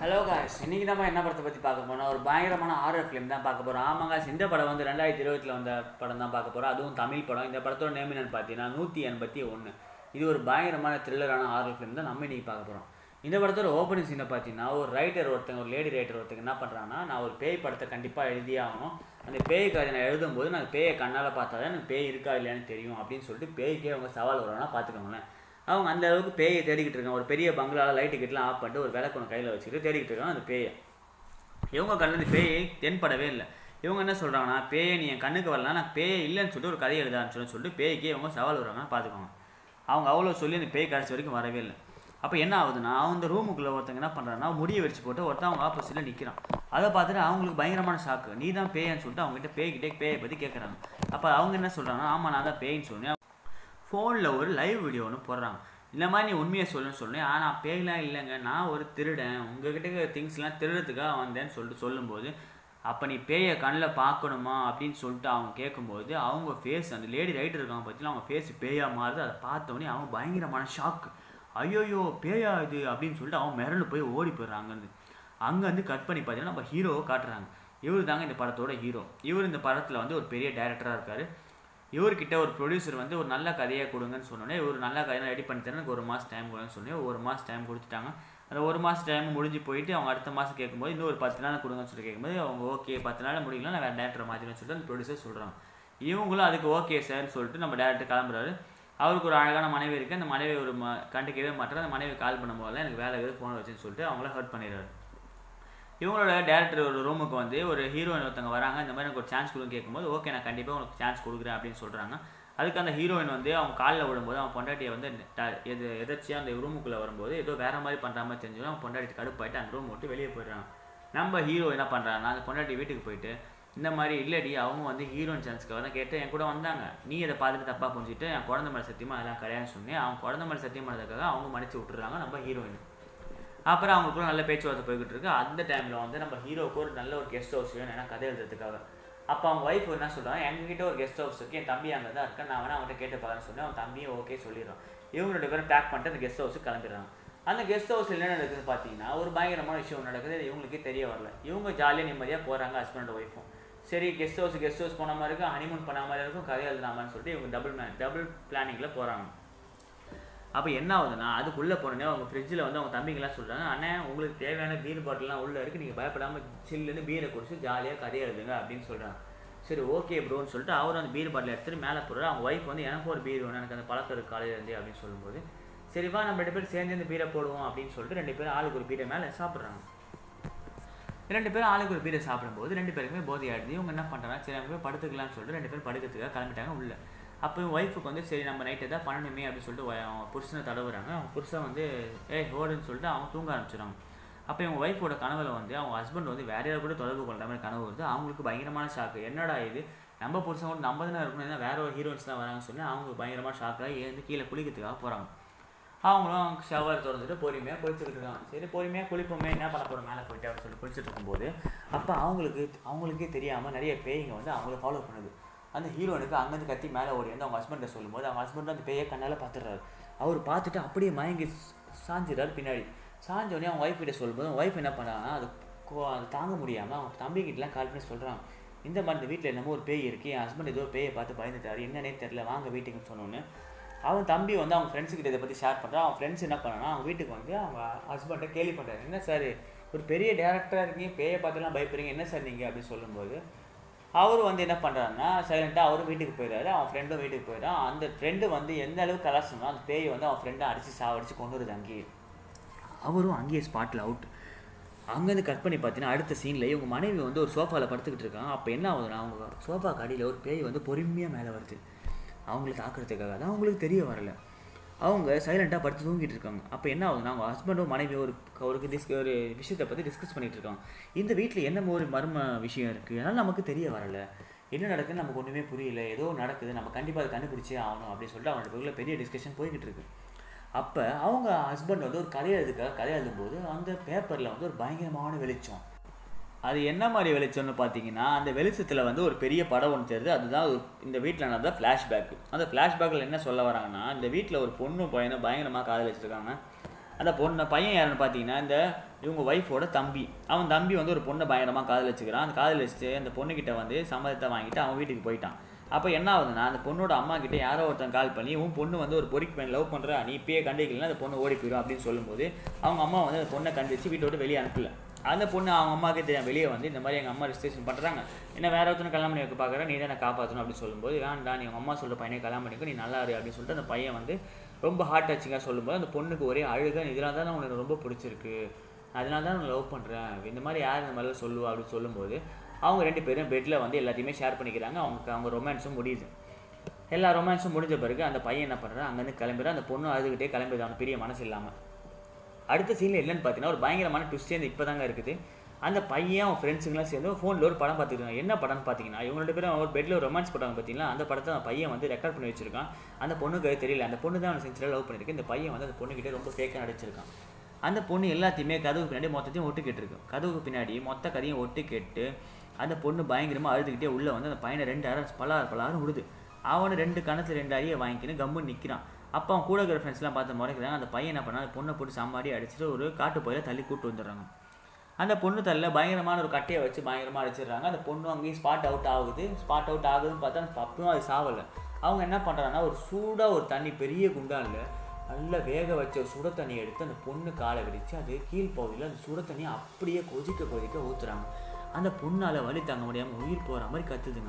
hello guys இன்னைக்கு நம்ம என்ன படத்தை பற்றி பார்க்க போறோம் ஒரு பயங்கரமான ஹாரர் ஃபிலிம் தான் பார்க்க போகிறோம் ஆமாம் guys, இந்த படம் வந்து ரெண்டாயிரத்தி இருபத்தில் வந்த படம் தான் பார்க்க போகிறோம் அதுவும் தமிழ் படம் இந்த படத்தோட நேம் என்னன்னு பார்த்தீங்கன்னா நூற்றி எண்பத்தி ஒன்று இது ஒரு பயங்கரமான த்ரில்லரான ஹாரர் ஃபிலிம் தான் நம்ம இன்னைக்கு பார்க்க போகிறோம் இந்த படத்தோட ஓப்பனிங் சீனை பார்த்தீங்கன்னா ஒரு ரைட்டர் ஒருத்தங்க ஒரு லேடி ரைட்டர் ஒருத்தங்க என்ன பண்ணுறாங்கன்னா நான் ஒரு பேய் படத்தை கண்டிப்பாக எழுதியே ஆகணும் அந்த பேய் கதை நான் எழுதும்போது நான் பேயை கண்ணால் பார்த்தா தான் எனக்கு பேய் இருக்கா இல்லையான்னு தெரியும் அப்படின்னு சொல்லிட்டு பேய்க்கே அவங்க சவால் வருவாங்கன்னா பார்த்துக்கோங்களேன் அவங்க அந்த அளவுக்கு பேயை தேடிக்கிட்டு இருக்காங்க ஒரு பெரிய பங்களாவில் லைட்டு கிட்டலாம் ஆஃப் பண்ணிட்டு ஒரு விளக்கொன்று கையில் வச்சுக்கிட்டு தேடிக்கிட்டு இருக்காங்க அந்த பேயை இவங்க கண்ணில் இந்த பேயை தென்படவே இல்லை இவங்க என்ன சொல்கிறாங்கன்னா பேயை நீ என் கண்ணுக்கு வரலாம் நான் பேயே இல்லைன்னு சொல்லிட்டு ஒரு கதை எழுதான்னு சொல்லி சொல்லிட்டு பேய்க்கே இவங்க சவால் வருவாங்கன்னா பார்த்துக்கோங்க அவங்க அவ்வளோ சொல்லி அந்த பேய் கடைசி வரைக்கும் வரவே இல்லை அப்போ என்ன ஆகுதுன்னா அந்த ரூமுக்குள்ளே ஒருத்தங்க என்ன பண்ணுறாங்கன்னா முடியை வச்சு போட்டு ஒருத்தன் அவங்க ஆப்போசிட்டில் நிற்கிறான் அதை பார்த்துட்டு அவங்களுக்கு பயங்கரமான ஷாக்கு நீ தான் பேயன்னு சொல்லிட்டு அவங்ககிட்ட பேய்கிட்டே பேயை பற்றி கேட்குறாங்க அப்போ அவங்க என்ன சொல்கிறாங்கன்னா ஆமாம் நான் தான் பேயின்னு சொன்னேன் ஃபோனில் ஒரு லைவ் வீடியோ ஒன்று போடுறாங்க இந்த மாதிரி நீ உண்மையை சொல்லுன்னு சொன்னேன் ஆனால் பேய்லாம் இல்லைங்க நான் ஒரு திருடன் உங்ககிட்ட திங்ஸ்லாம் திருடுறதுக்காக வந்தேன்னு சொல்லிட்டு சொல்லும்போது அப்போ நீ பேயை கண்ணில் பார்க்கணுமா அப்படின்னு சொல்லிட்டு அவங்க கேட்கும்போது அவங்க ஃபேஸ் அந்த லேடி ரைட்டர் இருக்காங்க பற்றிலாம் அவங்க ஃபேஸ் பேயாக மாறுது அதை பார்த்தோன்னே அவங்க பயங்கரமான ஷாக்கு ஐயோயோ பேயா இது அப்படின்னு சொல்லிட்டு அவன் மிரண்டு போய் ஓடி போயிடுறாங்க அங்கேருந்து அங்கேருந்து கட் பண்ணி பார்த்தீங்கன்னா நம்ம ஹீரோவை காட்டுறாங்க இவர் தாங்க இந்த படத்தோட ஹீரோ இவர் இந்த படத்தில் வந்து ஒரு பெரிய டைரக்டராக இருக்கார் இவர்கிட்ட ஒரு ப்ரொடியூசர் வந்து ஒரு நல்ல கதையை கொடுங்கன்னு சொன்னோன்னே ஒரு நல்ல கதையை ரெடி பண்ணி தரேன் எனக்கு ஒரு மாதம் டைம் கொடுங்கன்னு சொன்னேன் ஒரு மாதம் டைம் கொடுத்துட்டாங்க அந்த ஒரு மாதம் டைம் முடிஞ்சு போயிட்டு அவங்க அடுத்த மாதம் கேட்கும்போது இன்னும் ஒரு பத்து நாள் கொடுங்கன்னு சொல்லி கேட்கும்போது அவங்க ஓகே பத்து நாள் முடியல நான் வேறு டேரக்டரை மாற்றினு சொல்லிட்டு அந்த ப்ரொடியூசர் சொல்கிறாங்க இவங்களும் அதுக்கு ஓகே சார்னு சொல்லிட்டு நம்ம டேரக்டர் கிளம்புறாரு அவருக்கு ஒரு அழகான மனைவி இருக்குது அந்த மனைவி ஒரு ம கண்டுக்கவே மாட்டார் அந்த மனைவி கால் பண்ணும்போது எனக்கு வேலை இருக்குது ஃபோன் வச்சுன்னு சொல்லிட்டு அவங்கள ஹர்ட் பண்ணிடுறாரு இவங்களோட டேரக்டர் ஒரு ரூமுக்கு வந்து ஒரு ஹீரோயின் ஒருத்தவங்க வராங்க இந்த மாதிரி எனக்கு ஒரு சான்ஸ் கொடுங்க கேட்கும்போது ஓகே நான் கண்டிப்பாக உனக்கு சான்ஸ் கொடுக்குறேன் அப்படின்னு சொல்கிறாங்க அதுக்கு அந்த ஹீரோயின் வந்து அவங்க காலில் விடும்போது அவன் பொண்டாட்டியை வந்து ட- எது எதாச்சியாக அந்த ரூமுக்குள்ளே வரும்போது ஏதோ வேற மாதிரி பண்ணுற மாதிரி தெரிஞ்சு அவன் பொண்டாட்டி கடுப்பாயிட்டு அந்த ரூம் விட்டு வெளியே போயிடுறாங்க நம்ம ஹீரோ என்ன பண்ணுறாங்கன்னா அந்த பொண்டாட்டி வீட்டுக்கு போயிட்டு இந்த மாதிரி இல்லடி அவங்க வந்து ஹீரோயின் சான்ஸ்க்காக தான் கேட்டு என் கூட வந்தாங்க நீ இதை பார்த்துட்டு தப்பாக புரிஞ்சுட்டு என் குழந்தை மேலே சத்தியமாக அதெல்லாம் கிடையாதுன்னு சொன்னேன் அவங்க குழந்தை மேலே சத்தியம் பண்ணதுக்காக அவங்க மன்னிச்சு விட்டுறாங்க நம்ம ஹீரோயின் அப்புறம் அவங்களுக்குள்ள நல்ல பேச்சுவார்த்தை போய்கிட்டு இருக்கு அந்த டைமில் வந்து நம்ம ஹீரோக்கு ஒரு நல்ல ஒரு கெஸ்ட் ஹவுஸ் வேணும் ஏன்னா கதை எழுதுறதுக்காக அப்போ அவங்க ஒய்ஃப் என்ன சொல்கிறாங்க எங்ககிட்ட ஒரு கெஸ்ட் ஹவுஸ் இருக்குது என் தம்பி அங்கே தான் இருக்கேன் நான் வேணா அவன்கிட்ட கேட்டு பார்க்கறேன்னு சொன்னேன் அவன் தம்பியும் ஓகே சொல்லிடுறான் இவங்க ரெண்டு பேரும் பேக் பண்ணிட்டு அந்த கெஸ்ட் ஹவுஸுக்கு கிளம்பிடுறாங்க அந்த கெஸ்ட் ஹவுஸ் என்ன நடக்குதுன்னு பார்த்தீங்கன்னா ஒரு பயங்கரமான விஷயம் நடக்குது அது இவங்களுக்கே தெரிய வரல இவங்க ஜாலியாக நிம்மதியாக போகிறாங்க ஹஸ்பண்ட் ஒய்ஃபும் சரி கெஸ்ட் ஹவுஸ் கெஸ்ட் ஹவுஸ் போன மாதிரி இருக்கும் ஹனிமூன் பண்ண மாதிரி இருக்கும் கதை எழுதுனாமான்னு சொல்லிட்டு இவங்க டபுள் மேன் டபுள் பிளானிங்கில் போகிறாங்க அப்போ என்ன ஆகுதுன்னா அதுக்குள்ளே போனோடனே அவங்க ஃப்ரிட்ஜில் வந்து அவங்க தம்பிங்கெல்லாம் சொல்கிறாங்க அண்ணே உங்களுக்கு தேவையான பீர் பாட்டிலாம் உள்ளே இருக்குது நீங்கள் பயப்படாமல் சில்லுன்னு பீரை குடிச்சு ஜாலியாக கதையை எழுதுங்க அப்படின்னு சொல்கிறாங்க சரி ஓகே ப்ரோன்னு சொல்லிட்டு அவர் அந்த பீர் பாட்டில் எடுத்துட்டு மேலே போடுறாரு அவங்க ஒய்ஃப் வந்து எனக்கு ஒரு பீர் வேணும் எனக்கு அந்த பழக்கம் இருக்கு காலையிலேருந்தே அப்படின்னு சொல்லும்போது சரி வா நம்ம ரெண்டு பேரும் சேர்ந்து இந்த பீரை போடுவோம் அப்படின்னு சொல்லிட்டு ரெண்டு பேரும் ஆளுக்கு ஒரு பீரை மேலே சாப்பிட்றாங்க ரெண்டு பேரும் ஆளுக்கு ஒரு பீரை சாப்பிடும்போது ரெண்டு பேருக்குமே போதை ஆயிடுது இவங்க என்ன பண்ணுறாங்க சரி நம்ம போய் படுத்துக்கலாம்னு சொல்லிட்டு ரெண்டு பேரும் படுக்கிறதுக்காக கிளம்பிட்டாங்க உள்ள அப்போ ஒய்ஃபுக்கு வந்து சரி நம்ம நைட்டு தான் பண்ணணுமே அப்படின்னு சொல்லிட்டு ஒ- அவங்க புருஷனை தடவுறாங்க அவங்க புருஷன் வந்து ஏய் ஓடுன்னு சொல்லிட்டு அவங்க தூங்க ஆரம்பிச்சிடுறாங்க அப்போ இவங்க ஒய்ஃபோட கனவுல வந்து அவங்க ஹஸ்பண்ட் வந்து வேற யாரும் கூட தொடர்பு கொள்ற மாதிரி கனவு வருது அவங்களுக்கு பயங்கரமான ஷாக்கு என்னடா இது நம்ம புருஷன் கூட நம்ம தானே இருக்கணும் ஏன்னா வேற ஒரு ஹீரோயின்ஸ் தான் வராங்கன்னு சொல்லி அவங்க பயங்கரமான ஷாக்காக ஏந்து கீழே குளிக்கிறதுக்காக போகிறாங்க அவங்களும் ஷவர் திறந்துட்டு பொறுமையாக குளிச்சுக்கிட்டு இருக்காங்க சரி பொறுமையாக குளிப்போமே என்ன பண்ண போகிறோம் மேலே போயிட்டு அப்படின்னு சொல்லி குளிச்சுட்டு இருக்கும்போது அப்போ அவங்களுக்கு அவங்களுக்கே தெரியாமல் நிறைய பேய்ங்க வந்து அவங்கள ஃபாலோ பண்ணுது அந்த ஹீரோனுக்கு அங்கேருந்து கத்தி மேலே ஓடி வந்து அவங்க ஹஸ்பண்டை சொல்லும்போது அவங்க ஹஸ்பண்ட் அந்த பேயை கண்ணால் பார்த்துடுறாரு அவர் பார்த்துட்டு அப்படியே மயங்கி சாஞ்சிடுறாரு பின்னாடி சாஞ்ச உடனே அவங்க ஒய்ஃப் கிட்ட சொல்லும்போது அவங்க ஒய்ஃப் என்ன பண்ணாங்கன்னா அது கோ- அது தாங்க முடியாமல் அவங்க தம்பிக்கிட்டலாம் கால் பண்ணி சொல்கிறாங்க இந்த மாதிரி இந்த வீட்டில் என்னமோ ஒரு பேய் இருக்குது என் ஹஸ்பண்ட் ஏதோ பேயை பார்த்து பயந்துட்டாரு என்னன்னே தெரில வாங்க வீட்டுக்குன்னு சொன்னோன்னே அவன் தம்பி வந்து அவங்க ஃப்ரெண்ட்ஸ் கிட்ட இதை பற்றி ஷேர் பண்ணுறான் அவன் ஃப்ரெண்ட்ஸ் என்ன பண்ணானா அவங்க வீட்டுக்கு வந்து அவங்க ஹஸ்பண்டை கேலி பண்ணுறாரு என்ன சார் ஒரு பெரிய டேரக்டராக இருக்கீங்க பேயை பார்த்துலாம் பயப்படுறீங்க என்ன சார் நீங்கள் அப்படின்னு சொல்லும்போது அவர் வந்து என்ன பண்ணுறாருன்னா சைலண்ட்டாக அவரும் வீட்டுக்கு போயிடுறாரு அவன் ஃப்ரெண்டும் வீட்டுக்கு போயிடான் அந்த ஃப்ரெண்டு வந்து எந்த அளவுக்கு கலாசனோ அந்த பேய் வந்து அவன் ஃப்ரெண்டை அடித்து சாவடிச்சு கொண்டு வருது அங்கேயே அவரும் அங்கேயே ஸ்பாட்டில் அவுட் அங்கேருந்து கட் பண்ணி பார்த்தீங்கன்னா அடுத்த சீனில் இவங்க மனைவி வந்து ஒரு சோஃபாவில் படுத்துக்கிட்டு இருக்காங்க அப்போ என்ன ஆகுதுன்னா அவங்க சோஃபா கடியில் ஒரு பேய் வந்து பொறுமையாக மேலே வருது அவங்கள தாக்குறதுக்காக அது அவங்களுக்கு தெரிய வரல அவங்க சைலண்ட்டாக படுத்து தூங்கிட்டு இருக்காங்க அப்போ என்ன ஆகுதுன்னா அவங்க ஹஸ்பண்டும் மனைவி ஒரு ஒரு டிஸ் ஒரு விஷயத்தை பற்றி டிஸ்கஸ் பண்ணிட்டு இருக்காங்க இந்த வீட்டில் என்ன ஒரு மர்ம விஷயம் இருக்குது அதனால் நமக்கு தெரிய வரல என்ன நடக்குதுன்னு நமக்கு ஒன்றுமே புரியல ஏதோ நடக்குது நம்ம கண்டிப்பாக அதை கண்டுபிடிச்சே ஆகணும் அப்படின்னு சொல்லிட்டு அவங்களோட பெரிய டிஸ்கஷன் போய்கிட்டு இருக்கு அப்போ அவங்க ஹஸ்பண்ட் வந்து ஒரு கதை எழுதுக்காக கதை எழுதும்போது அந்த பேப்பரில் வந்து ஒரு பயங்கரமான வெளிச்சம் அது என்ன மாதிரி வெளிச்சம்னு பார்த்தீங்கன்னா அந்த வெளிச்சத்தில் வந்து ஒரு பெரிய படம் ஒன்று தெரியுது அதுதான் ஒரு- இந்த வீட்டில் நடந்த ஃப்ளாஷ்பேக் அந்த ஃப்ளாஷ்பேக்கில் என்ன சொல்ல வராங்கன்னா இந்த வீட்டில் ஒரு பொண்ணு பையனை பயங்கரமாக காதலிச்சிருக்காங்க அந்த பொண்ணு பையன் யாருன்னு பார்த்தீங்கன்னா இந்த இவங்க ஒய்ஃபோட தம்பி அவன் தம்பி வந்து ஒரு பொண்ணை பயங்கரமாக காதல் வச்சுக்கிறான் அந்த காதல் வச்சுட்டு அந்த பொண்ணுக்கிட்ட வந்து சம்மதத்தை வாங்கிட்டு அவன் வீட்டுக்கு போயிட்டான் அப்போ என்ன ஆகுதுன்னா அந்த பொண்ணோட அம்மா கிட்ட யாரோ ஒருத்தன் கால் பண்ணி உன் பொண்ணு வந்து ஒரு பொறிக்கு பையன் லவ் பண்ணுறா நீ இப்பயே கண்டிக்கலன்னா அந்த பொண்ணு ஓடி போயிடும் அப்படின்னு சொல்லும்போது அவங்க அம்மா வந்து அந்த பொண்ணை கண்டிச்சு வீட்டை விட்டு வெளியே அனுப்பல அந்த பொண்ணு அவங்க அம்மாவுக்கு தெரியும் வெளியே வந்து இந்த மாதிரி எங்கள் அம்மா ரிஜிஸ்ட்ரேஷன் பண்ணுறாங்க என்ன வேற ஒருத்தனை கல்யாணம் பண்ணி வைக்க பார்க்குறேன் நீ தான் என்னை காப்பாற்றணும் அப்படின்னு சொல்லும்போது வேண்டாம் நீ உங்கள் அம்மா சொல்கிற பையனை கல்யாணம் பண்ணிக்கோ நீ நல்லா இரு அப்படின்னு சொல்லிட்டு அந்த பையன் வந்து ரொம்ப ஹார்ட் டச்சிங்காக சொல்லும்போது அந்த பொண்ணுக்கு ஒரே அழுக இதெல்லாம் தான் உனக்கு ரொம்ப பிடிச்சிருக்கு அதனால தான் நான் லவ் பண்ணுறேன் இந்த மாதிரி யார் இந்த மாதிரிலாம் சொல்லுவா அப்படின்னு சொல்லும்போது அவங்க ரெண்டு பேரும் பெட்டில் வந்து எல்லாத்தையுமே ஷேர் பண்ணிக்கிறாங்க அவங்க அவங்க ரொமான்ஸும் முடியுது எல்லா ரொமான்ஸும் முடிஞ்ச பிறகு அந்த பையன் என்ன பண்ணுறான் அங்கேருந்து கிளம்பிடுறான் அந்த பொண்ணு அழுதுகிட்டே கிளம்பிடுது அவனுக்கு பெரிய மனசு இல்லாமல் அடுத்த சீனில் என்னன்னு பார்த்தீங்கன்னா ஒரு பயங்கரமான ட்விஸ்ட் வந்து இப்போ தாங்க இருக்குது அந்த பையன் அவன் ஃப்ரெண்ட்ஸுங்களாம் சேர்ந்து ஃபோனில் ஒரு படம் பார்த்துருக்காங்க என்ன படம்னு பார்த்தீங்கன்னா இவங்க ரெண்டு பேரும் ஒரு பெட்டில் ஒரு ரொமான்ஸ் போட்டாங்க பார்த்தீங்களா அந்த படத்தை அந்த பையன் வந்து ரெக்கார்ட் பண்ணி வச்சிருக்கான் அந்த பொண்ணுக்கு அது தெரியல அந்த பொண்ணு தான் அவனை சென்சில் லவ் பண்ணியிருக்கு இந்த பையன் வந்து அந்த பொண்ணுக்கிட்டே ரொம்ப ஃபேக்காக நடிச்சிருக்கான் அந்த பொண்ணு எல்லாத்தையுமே கதவுக்கு பின்னாடி மொத்தத்தையும் ஒட்டு கேட்டிருக்கு கதவுக்கு பின்னாடி மொத்த கதையும் ஒட்டு கேட்டு அந்த பொண்ணு பயங்கரமாக அழுதுகிட்டே உள்ளே வந்து அந்த பையனை ரெண்டு அரை பலாறு பலாறு விடுது அவனு ரெண்டு கணத்தில் ரெண்டு அரியை வாங்கிக்கின்னு கம்முன்னு நிற்கிறான் அப்போ அவன் கூட இருக்கிற ஃப்ரெண்ட்ஸ்லாம் பார்த்து முறைக்கிறாங்க அந்த பையன் என்ன பண்ணா அந்த பொண்ணை போட்டு சாம்பாடி அடிச்சுட்டு ஒரு காட்டு போயில தள்ளி கூட்டு வந்துடுறாங்க அந்த பொண்ணு தள்ள பயங்கரமான ஒரு கட்டையை வச்சு பயங்கரமாக அடிச்சிடுறாங்க அந்த பொண்ணு அங்கேயும் ஸ்பாட் அவுட் ஆகுது ஸ்பாட் அவுட் ஆகுதுன்னு பார்த்தா அந்த அப்பவும் அது சாவலை அவங்க என்ன பண்ணுறாங்கன்னா ஒரு சூடாக ஒரு தண்ணி பெரிய குண்டானில் நல்லா வேக வச்ச ஒரு சுட தண்ணி எடுத்து அந்த பொண்ணு காலை விரித்து அது கீழ்ப்பகுதியில் அந்த சுட தண்ணியை அப்படியே கொதிக்க கொதிக்க ஊற்றுறாங்க அந்த பொண்ணால் வலி தாங்க முடியாமல் உயிர் போகிற மாதிரி கத்துதுங்க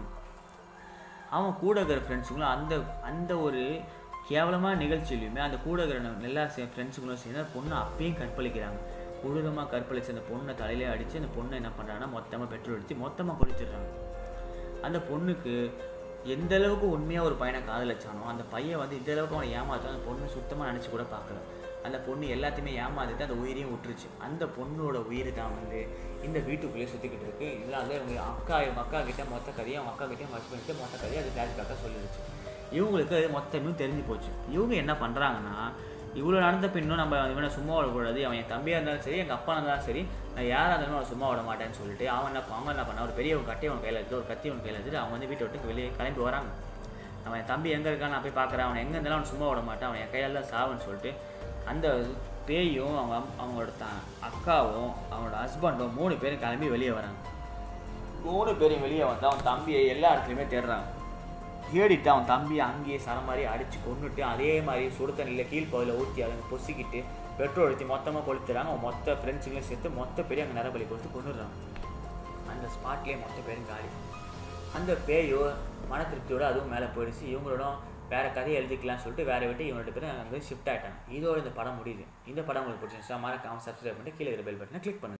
அவன் கூட இருக்கிற ஃப்ரெண்ட்ஸுங்களும் அந்த அந்த ஒரு கேவலமான நிகழ்ச்சியிலையுமே அந்த கூட இருக்கிற எல்லா ஃப்ரெண்ட்ஸுங்களும் சேர்ந்து அந்த பொண்ணை அப்பயும் கற்பழிக்கிறாங்க கொடூரமாக கற்பழிச்சு அந்த பொண்ணை தலையிலே அடித்து அந்த பொண்ணை என்ன பண்ணுறாங்கன்னா மொத்தமாக பெட்ரோல் அடித்து மொத்தமாக கொளுத்திடுறாங்க அந்த பொண்ணுக்கு எந்த அளவுக்கு உண்மையாக ஒரு பையனை காதலிச்சானோ அந்த பையன் வந்து இந்த அளவுக்கு அவனை ஏமாத்தான் அந்த பொண்ணு சுத்தமாக நினச்சி கூட பார்க்கல அந்த பொண்ணு எல்லாத்தையுமே ஏமாத்திட்டு அந்த உயிரையும் விட்டுருச்சு அந்த பொண்ணோட உயிர் தான் வந்து இந்த வீட்டுக்குள்ளேயே சுற்றிக்கிட்டு இருக்கு இதனால இவங்க அக்கா இவங்க அக்கா கிட்ட மொத்த கதையை அவங்க அக்கா கிட்டே ஹஸ்பண்ட் கிட்ட மொத்த கதையை அது ஃப்ளாஷ்பேக்காக சொல்லிடுச்சு இவங்களுக்கு அது மொத்தமும் தெரிஞ்சு போச்சு இவங்க என்ன பண்ணுறாங்கன்னா இவ்வளோ நடந்த பின்னும் நம்ம இவனை சும்மா விடக்கூடாது அவன் என் தம்பியாக இருந்தாலும் சரி எங்கள் அப்பா இருந்தாலும் சரி நான் யாராக இருந்தாலும் அவனை சும்மா விட மாட்டேன்னு சொல்லிட்டு அவன் என்ன அவன் என்ன பண்ணா ஒரு பெரிய ஒரு கட்டி அவன் கையில் எடுத்து ஒரு கத்தி அவன் கையில் எடுத்துட்டு அவங்க வந்து வீட்டை விட்டு வெளியே கிளம்பி வராங்க அவன் என் தம்பி எங்கே இருக்கான்னு நான் போய் பார்க்குறேன் அவன் எங்கே இருந்தாலும் அவன் சும்மா விட மாட்டான் அவன் என் கையால் தான் சாவுன்னு சொல்லிட்டு அந்த பேயும் அவங்க அம்- அவங்களோட த அக்காவும் அவனோட ஹஸ்பண்டும் மூணு பேரும் கிளம்பி வெளியே வராங்க மூணு பேரும் வெளியே வந்து அவன் தம்பியை எல்லா இடத்துலையுமே தேடுறாங்க தேடிட்டு அவன் தம்பியை அங்கேயே சர மாதிரி அடித்து கொண்டுட்டு அதே மாதிரி சுடு தண்ணியில் கீழ்ப்பகுதியில் ஊற்றி அதை பொசிக்கிட்டு பெட்ரோல் ஊற்றி மொத்தமாக கொளுத்துறாங்க அவன் மொத்த ஃப்ரெண்ட்ஸுங்களையும் சேர்த்து மொத்த பேரையும் அங்கே நரபலி கொடுத்து கொண்டுடுறாங்க அந்த ஸ்பாட்லேயே மொத்த பேரும் காலி அந்த பேயோ மன திருப்தியோட அதுவும் மேலே போயிடுச்சு இவங்களோட வேற கதையை எழுதிக்கலாம்னு சொல்லிட்டு வேற விட்டு இவங்க ரெண்டு பேரும் அங்கே ஷிஃப்ட் ஆயிட்டாங்க இதோட இந்த படம் முடியுது இந்த படம் உங்களுக்கு பிடிச்சிருந்துச்சா மறக்காம சப்ஸ்கிரைப் பண்ணிட்டு கீழே இருக்கிற பெல் பட்டனை கிளிக் பண்ணுங்க